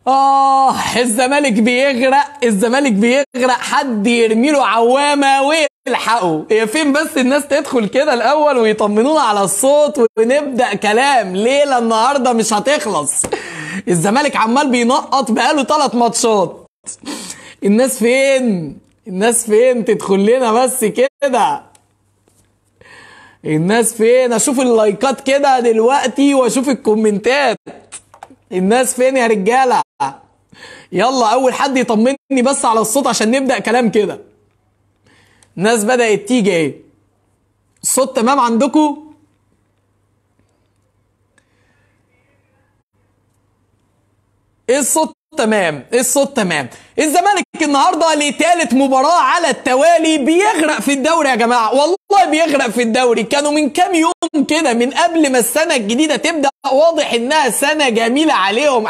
آه الزمالك بيغرق الزمالك بيغرق حد يرمي له عوامة ويلحقه هي فين بس الناس تدخل كده الأول ويطمنونا على الصوت ونبدأ كلام ليلة النهاردة مش هتخلص الزمالك عمال بينقط بقاله ثلاث ماتشات الناس فين الناس فين تدخل لنا بس كده الناس فين اشوف اللايكات كده دلوقتي واشوف الكومنتات الناس فين يا رجاله يلا اول حد يطمني بس على الصوت عشان نبدا كلام كده الناس بدات تيجي ايه الصوت تمام عندكم ايه الصوت تمام ايه الصوت تمام الزمالك النهارده لتالت مباراه على التوالي بيغرق في الدوري يا جماعه والله بيغرق في الدوري كانوا من كام يوم كده من قبل ما السنه الجديده تبدا واضح انها سنه جميله عليهم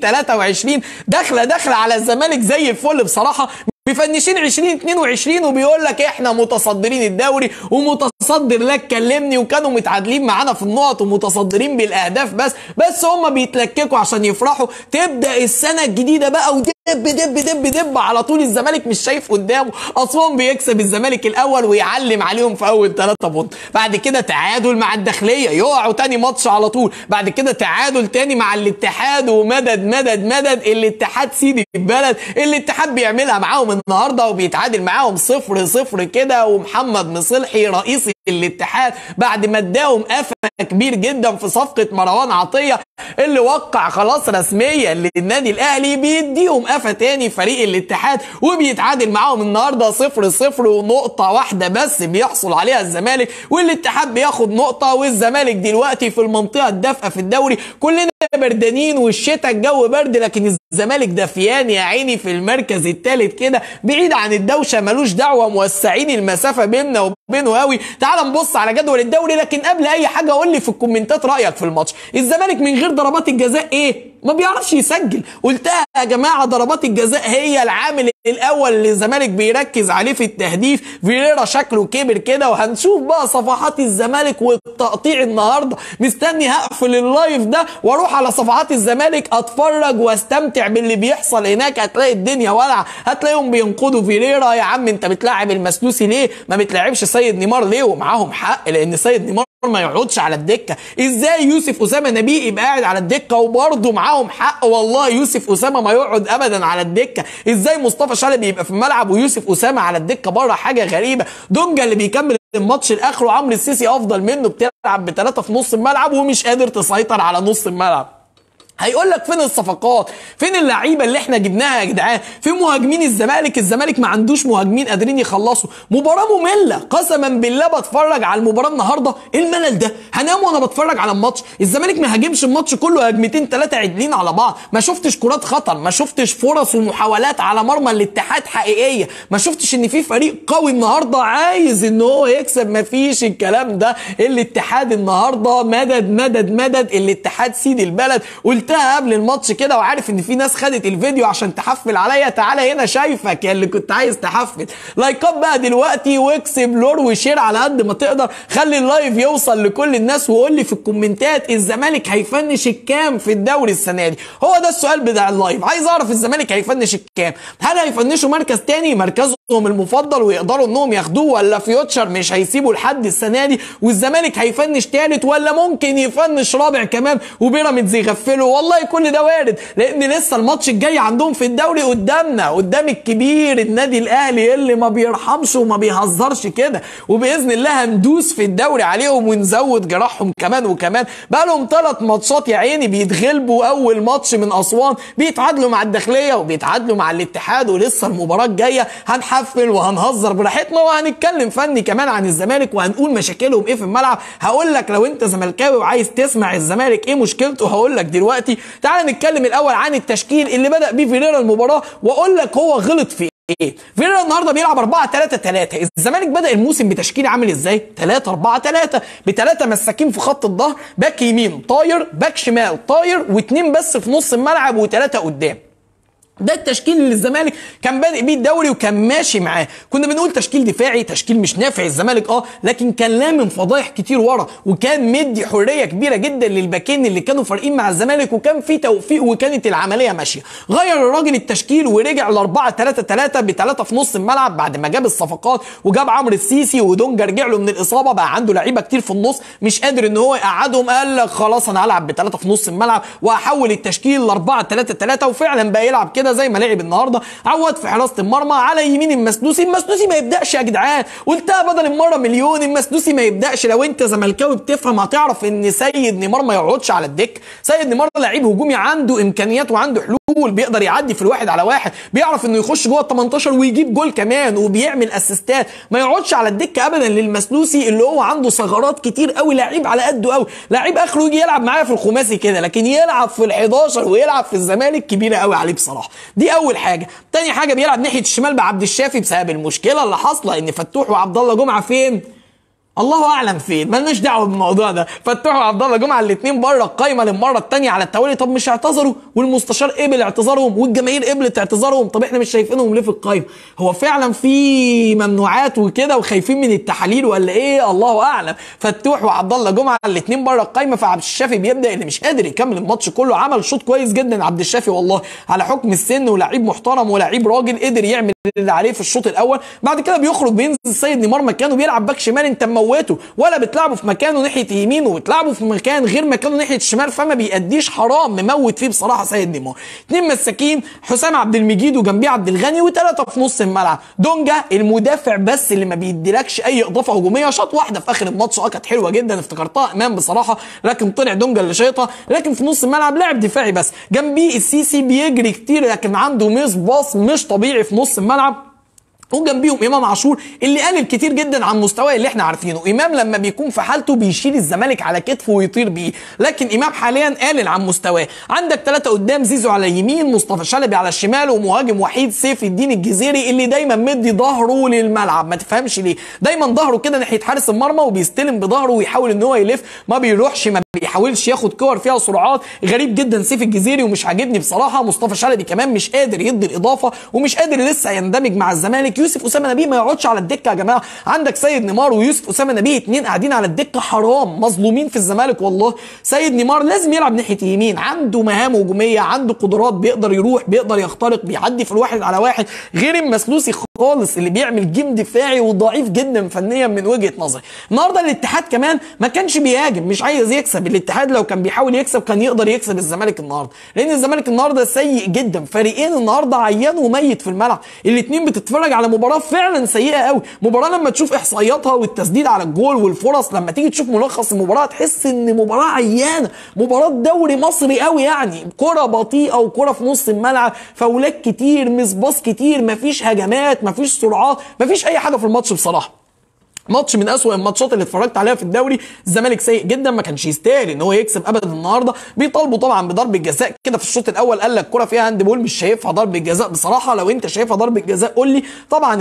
2023 داخله داخله على الزمالك زي الفل بصراحه مفنشين 2022 وبيقول لك احنا متصدرين الدوري ومتصدر لك كلمني وكانوا متعادلين معانا في النقط ومتصدرين بالاهداف بس بس هم بيتلككوا عشان يفرحوا تبدا السنه الجديده بقى ودب دب دب دب على طول الزمالك مش شايف قدامه اسوان بيكسب الزمالك الاول ويعلم عليهم في اول ثلاثة بونت بعد كده تعادل مع الداخليه يقعوا تاني ماتش على طول بعد كده تعادل تاني مع الاتحاد ومدد مدد مدد الاتحاد سيدي البلد الاتحاد بيعملها معاهم النهارده وبيتعادل معاهم صفر صفر كده ومحمد مصلحي رئيس الاتحاد بعد ما اداهم قفا كبير جدا في صفقه مروان عطيه اللي وقع خلاص رسميا للنادي الاهلي بيديهم قفا تاني فريق الاتحاد وبيتعادل معاهم النهارده صفر صفر ونقطه واحده بس بيحصل عليها الزمالك والاتحاد بياخد نقطه والزمالك دلوقتي في المنطقه الدافئه في الدوري كلنا بردانين والشتاء الجو برد لكن الزمالك دفيان يا عيني في المركز الثالث كده بعيد عن الدوشه ملوش دعوه موسعين المسافه بيننا وبينه قوي تعال نبص على جدول الدوري لكن قبل اي حاجه قول لي في الكومنتات رايك في الماتش الزمالك من غير ضربات الجزاء ايه ما بيعرفش يسجل قلتها يا جماعه ضربات الجزاء هي العامل الاول اللي الزمالك بيركز عليه في التهديف فيريرا شكله كبر كده وهنشوف بقى صفحات الزمالك والتقطيع النهارده مستني هقفل اللايف ده واروح على صفحات الزمالك اتفرج واستمتع باللي بيحصل هناك هتلاقي الدنيا ولع هتلاقيهم بينقضوا فيريرا يا عم انت بتلاعب المسلوسي ليه ما بتلاعبش سيد نيمار ليه ومعاهم حق لان سيد نيمار ما يقعدش على الدكه ازاي يوسف اسامه نبيه يبقى قاعد على الدكه وبرضه معاهم حق والله يوسف اسامه ما يقعد ابدا على الدكه ازاي مصطفى شلبي يبقى في الملعب ويوسف اسامه على الدكه بره حاجه غريبه دونجا اللي بيكمل الماتش الاخر وعمرو السيسي افضل منه بتلعب بثلاثه في نص الملعب ومش قادر تسيطر على نص الملعب هيقول لك فين الصفقات فين اللعيبه اللي احنا جبناها يا جدعان فين مهاجمين الزمالك الزمالك ما عندوش مهاجمين قادرين يخلصوا مباراه ممله قسما بالله بتفرج على المباراه النهارده ايه الملل ده هنام وانا بتفرج على الماتش الزمالك ما هاجمش الماتش كله هجمتين ثلاثه عدلين على بعض ما شفتش كرات خطر ما شفتش فرص ومحاولات على مرمى الاتحاد حقيقيه ما شفتش ان في فريق قوي النهارده عايز ان هو يكسب ما فيش الكلام ده الاتحاد النهارده مدد مدد مدد الاتحاد سيد البلد قلت قلتها قبل الماتش كده وعارف ان في ناس خدت الفيديو عشان تحفل عليا تعالى هنا شايفك يا اللي كنت عايز تحفل لايكات بقى دلوقتي واكسب لور وشير على قد ما تقدر خلي اللايف يوصل لكل الناس وقول لي في الكومنتات الزمالك هيفنش الكام في الدوري السنه دي هو ده السؤال بتاع اللايف عايز اعرف الزمالك هيفنش الكام هل هيفنشوا مركز تاني مركزهم المفضل ويقدروا انهم ياخدوه ولا فيوتشر مش هيسيبوا لحد السنه دي والزمالك هيفنش تالت ولا ممكن يفنش رابع كمان وبيراميدز يغفله والله كل ده وارد لان لسه الماتش الجاي عندهم في الدوري قدامنا قدام الكبير النادي الاهلي اللي ما بيرحمش وما بيهزرش كده وباذن الله هندوس في الدوري عليهم ونزود جراحهم كمان وكمان بقى لهم ثلاث ماتشات يا عيني بيتغلبوا اول ماتش من اسوان بيتعادلوا مع الداخليه وبيتعادلوا مع الاتحاد ولسه المباراه الجايه هنحفل وهنهزر براحتنا وهنتكلم فني كمان عن الزمالك وهنقول مشاكلهم ايه في الملعب هقول لك لو انت زملكاوي وعايز تسمع الزمالك ايه مشكلته هقول لك دلوقتي تعال نتكلم الاول عن التشكيل اللي بدا بيه فيريرا المباراه واقول لك هو غلط في ايه فيريرا النهارده بيلعب 4 3 3 الزمالك بدا الموسم بتشكيل عامل ازاي 3 4 3 بثلاثه مساكين في خط الظهر باك يمين طاير باك شمال طاير واثنين بس في نص الملعب وثلاثه قدام ده التشكيل اللي الزمالك كان بادئ بيه الدوري وكان ماشي معاه كنا بنقول تشكيل دفاعي تشكيل مش نافع الزمالك اه لكن كان لامم فضايح كتير ورا وكان مدي حريه كبيره جدا للباكين اللي كانوا فارقين مع الزمالك وكان في توفيق وكانت العمليه ماشيه غير الراجل التشكيل ورجع ل 4 3 3 بثلاثه في نص الملعب بعد ما جاب الصفقات وجاب عمرو السيسي ودونجا رجع له من الاصابه بقى عنده لعيبه كتير في النص مش قادر ان هو يقعدهم قال لك خلاص انا هلعب بثلاثه في نص الملعب واحول التشكيل ل 4 3 3 وفعلا بقى يلعب كده زي ما لعب النهارده عوض في حراسه المرمى على يمين المسدوسي المسدوسي ما يبداش يا جدعان قلتها بدل المره مليون المسدوسي ما يبداش لو انت زملكاوي بتفهم هتعرف ان سيد نيمار ما يقعدش على الدك سيد نيمار لعيب هجومي عنده امكانيات وعنده حلول بيقدر يعدي في الواحد على واحد بيعرف انه يخش جوه ال 18 ويجيب جول كمان وبيعمل اسيستات ما يقعدش على الدكه ابدا للمسلوسي اللي هو عنده ثغرات كتير قوي لعيب على قده قوي لعيب اخره يجي يلعب معايا في الخماسي كده لكن يلعب في ال11 ويلعب في الزمالك كبيره قوي عليه بصراحه دي اول حاجه تاني حاجه بيلعب ناحيه الشمال بعبد الشافي بسبب المشكله اللي حاصله ان فتوح وعبد الله جمعه فين الله اعلم فين مالناش دعوه بالموضوع ده فتوح وعبد الله جمعه الاثنين بره القايمه للمره الثانيه على التوالي طب مش اعتذروا والمستشار قبل اعتذارهم والجماهير قبلت اعتذارهم طب احنا مش شايفينهم ليه في القايمه هو فعلا في ممنوعات وكده وخايفين من التحاليل ولا ايه الله اعلم فتوح وعبد الله جمعه الاثنين بره القايمه فعبد الشافي بيبدا اللي مش قادر يكمل الماتش كله عمل شوط كويس جدا عبد الشافي والله على حكم السن ولاعيب محترم ولاعيب راجل قدر يعمل اللي عليه في الشوط الاول بعد كده بيخرج بينزل السيد نيمار مكانه بيلعب باك شمال انت مموته ولا بتلعبه في مكانه ناحيه يمين وبتلعبه في مكان غير مكانه ناحيه الشمال فما بيأديش حرام مموت فيه بصراحه سيد نيمار اتنين مساكين حسام عبد المجيد وجنبيه عبد الغني وثلاثه في نص الملعب دونجا المدافع بس اللي ما بيديلكش اي اضافه هجوميه شاط واحده في اخر الماتش اه كانت حلوه جدا افتكرتها امام بصراحه لكن طلع دونجا اللي شايطها لكن في نص الملعب لاعب دفاعي بس جنبيه السيسي بيجري كتير لكن عنده ميس باص مش طبيعي في نص الملعب وجنبيهم امام عاشور اللي قلل كتير جدا عن مستواه اللي احنا عارفينه امام لما بيكون في حالته بيشيل الزمالك على كتفه ويطير بيه لكن امام حاليا قلل عن مستواه عندك ثلاثه قدام زيزو على اليمين مصطفى شلبي على الشمال ومهاجم وحيد سيف الدين الجزيري اللي دايما مدي ظهره للملعب ما تفهمش ليه دايما ظهره كده ناحيه حارس المرمى وبيستلم بظهره ويحاول ان هو يلف ما بيروحش ما بيحاولش ياخد كور فيها سرعات غريب جدا سيف الجزيري ومش عاجبني بصراحه مصطفى شلبي كمان مش قادر يدي الاضافه ومش قادر لسه يندمج مع الزمالك يوسف اسامه نبيه ما يقعدش على الدكه يا جماعه عندك سيد نيمار ويوسف اسامه نبيه اتنين قاعدين على الدكه حرام مظلومين في الزمالك والله سيد نيمار لازم يلعب ناحيه يمين عنده مهام هجوميه عنده قدرات بيقدر يروح بيقدر يخترق بيعدي في الواحد على واحد غير المسلوسي خالص اللي بيعمل جيم دفاعي وضعيف جدا فنيا من وجهه نظري النهارده الاتحاد كمان ما كانش بيهاجم مش عايز يكسب الاتحاد لو كان بيحاول يكسب كان يقدر يكسب الزمالك النهارده لان الزمالك النهارده سيء جدا فريقين النهارده عيان وميت في الملعب الاثنين بتتفرج على مباراه فعلا سيئه قوي مباراه لما تشوف احصائياتها والتسديد على الجول والفرص لما تيجي تشوف ملخص المباراه تحس ان مباراه عيانه مباراه دوري مصري قوي يعني كره بطيئه وكره في نص الملعب فاولات كتير مسباص كتير مفيش هجمات مفيش سرعات مفيش اي حاجه في الماتش بصراحه ماتش من اسوأ الماتشات اللي اتفرجت عليها في الدوري الزمالك سيء جدا ما كانش يستاهل ان هو يكسب ابدا النهارده بيطالبوا طبعا بضربه جزاء كده في الشوط الاول قال لك كره فيها هاند بول مش شايفها ضربه جزاء بصراحه لو انت شايفها ضربه جزاء قول لي طبعا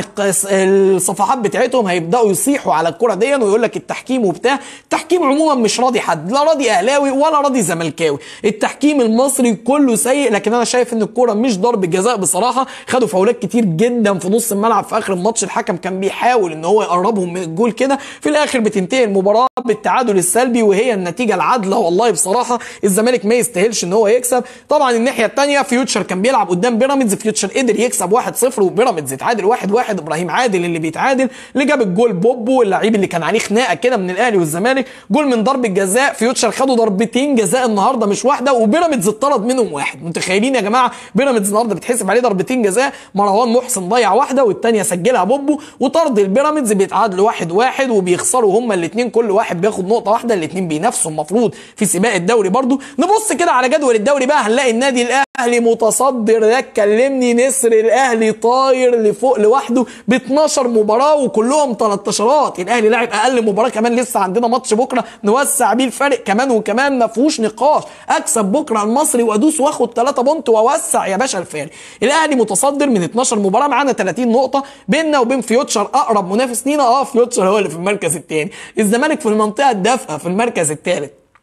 الصفحات بتاعتهم هيبداوا يصيحوا على الكره دي ويقول لك التحكيم وبتاع التحكيم عموما مش راضي حد لا راضي اهلاوي ولا راضي زملكاوي التحكيم المصري كله سيء لكن انا شايف ان الكره مش ضربه جزاء بصراحه خدوا فاولات كتير جدا في نص الملعب في اخر الماتش الحكم كان بيحاول ان هو يقربهم من الجول كده في الاخر بتنتهي المباراه بالتعادل السلبي وهي النتيجه العادله والله بصراحه الزمالك ما يستاهلش ان هو يكسب طبعا الناحيه الثانيه فيوتشر كان بيلعب قدام بيراميدز فيوتشر قدر يكسب 1-0 وبيراميدز اتعادل 1-1 ابراهيم عادل اللي بيتعادل اللي جاب الجول بوبو اللعيب اللي كان عليه خناقه كده من الاهلي والزمالك جول من ضربه جزاء فيوتشر خدوا ضربتين جزاء النهارده مش واحده وبيراميدز اتطرد منهم واحد متخيلين يا جماعه بيراميدز النهارده بتحسب عليه ضربتين جزاء مروان محسن ضيع واحده والثانيه سجلها بوبو وطرد البيراميدز بيتعادلوا 1-1 وبيخسروا هما الاثنين كل واحد بياخد نقطه واحده الاثنين بينافسوا المفروض في سباق الدوري برضو نبص كده على جدول الدوري بقى هنلاقي النادي الاهلي متصدر ده كلمني نسر الاهلي طاير لفوق لوحده ب 12 مباراه وكلهم 13 الاهلي لاعب اقل مباراه كمان لسه عندنا ماتش بكره نوسع بيه الفرق كمان وكمان ما فيهوش نقاش اكسب بكره المصري وادوس واخد 3 بونت واوسع يا باشا الفارق الاهلي متصدر من 12 مباراه معانا 30 نقطه بيننا وبين فيوتشر اقرب منافس لينا اه فيوتشر هو اللي في المركز الثاني الزمالك في المنطقه الدافئه في المركز الثالث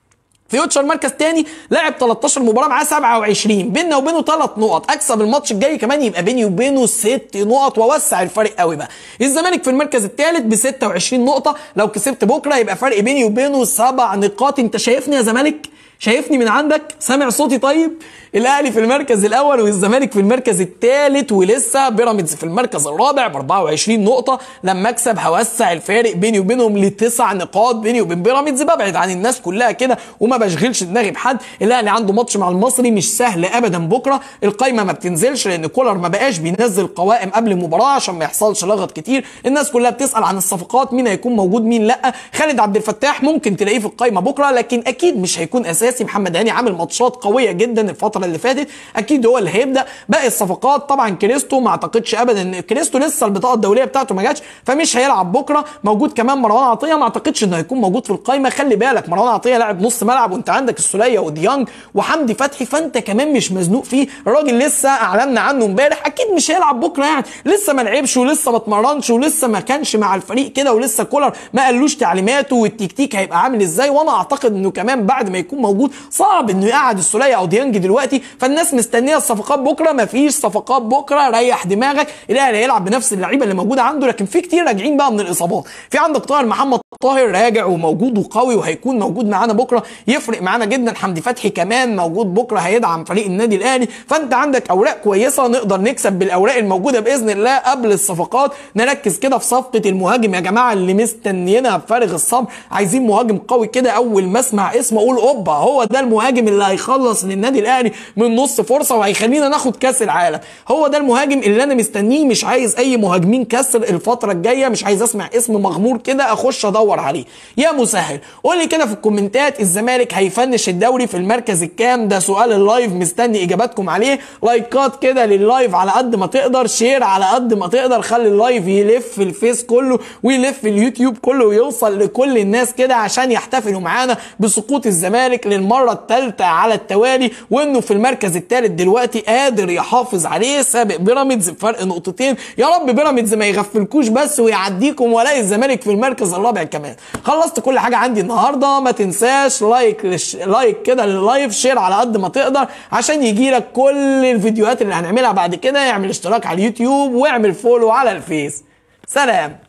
فيوتشر مركز تاني لعب 13 مباراه معاه 27 بيننا وبينه 3 نقط اكسب الماتش الجاي كمان يبقى بيني وبينه 6 نقط واوسع الفرق قوي بقى الزمالك في المركز الثالث ب 26 نقطه لو كسبت بكره يبقى فرق بيني وبينه 7 نقاط انت شايفني يا زمالك شايفني من عندك سامع صوتي طيب الاهلي في المركز الاول والزمالك في المركز الثالث ولسه بيراميدز في المركز الرابع ب 24 نقطه لما اكسب هوسع الفارق بيني وبينهم لتسع نقاط بيني وبين بيراميدز ببعد عن الناس كلها كده وما بشغلش دماغي بحد الاهلي عنده ماتش مع المصري مش سهل ابدا بكره القايمه ما بتنزلش لان كولر ما بقاش بينزل قوائم قبل المباراه عشان ما يحصلش لغط كتير الناس كلها بتسال عن الصفقات مين هيكون موجود مين لا خالد عبد الفتاح ممكن تلاقيه في القايمه بكره لكن اكيد مش هيكون اساسي محمد هاني عامل ماتشات قويه جدا الفتره اللي فاتت اكيد هو اللي هيبدا باقي الصفقات طبعا كريستو ما اعتقدش ابدا ان كريستو لسه البطاقه الدوليه بتاعته ما جاتش فمش هيلعب بكره موجود كمان مروان عطيه ما اعتقدش انه هيكون موجود في القايمه خلي بالك مروان عطيه لاعب نص ملعب وانت عندك السوليه وديانج وحمدي فتحي فانت كمان مش مزنوق فيه الراجل لسه اعلنا عنه امبارح اكيد مش هيلعب بكره يعني لسه ما لعبش ولسه ما اتمرنش ولسه ما كانش مع الفريق كده ولسه كولر ما قالوش تعليماته والتكتيك هيبقى عامل ازاي وانا اعتقد انه كمان بعد ما يكون موجود صعب انه يقعد السوليه او ديانج دلوقتي فالناس مستنيه الصفقات بكره مفيش صفقات بكره ريح دماغك الاهلي هيلعب بنفس اللعيبه اللي موجوده عنده لكن في كتير راجعين بقى من الاصابات في عندك طاهر محمد طاهر راجع وموجود وقوي وهيكون موجود معانا بكره يفرق معانا جدا حمدي فتحي كمان موجود بكره هيدعم فريق النادي الاهلي فانت عندك اوراق كويسه نقدر نكسب بالاوراق الموجوده باذن الله قبل الصفقات نركز كده في صفقه المهاجم يا جماعه اللي مستنيينها بفارغ الصبر عايزين مهاجم قوي كده اول ما اسمع اسمه اقول اوبا هو ده المهاجم اللي هيخلص للنادي الاهلي من نص فرصه وهيخلينا ناخد كاس العالم هو ده المهاجم اللي انا مستنيه مش عايز اي مهاجمين كسر الفتره الجايه مش عايز اسمع اسم مغمور كده اخش ادور عليه يا مسهل قول لي كده في الكومنتات الزمالك هيفنش الدوري في المركز الكام ده سؤال اللايف مستني اجاباتكم عليه لايكات كده لللايف على قد ما تقدر شير على قد ما تقدر خلي اللايف يلف الفيس كله ويلف اليوتيوب كله ويوصل لكل الناس كده عشان يحتفلوا معانا بسقوط الزمالك للمره الثالثه على التوالي وانه في المركز الثالث دلوقتي قادر يحافظ عليه سابق بيراميدز بفرق نقطتين يا رب بيراميدز ما يغفلكوش بس ويعديكم ولاقي الزمالك في المركز الرابع كمان خلصت كل حاجه عندي النهارده ما تنساش لايك لايك كده لللايف شير على قد ما تقدر عشان يجي لك كل الفيديوهات اللي هنعملها بعد كده اعمل اشتراك على اليوتيوب واعمل فولو على الفيس سلام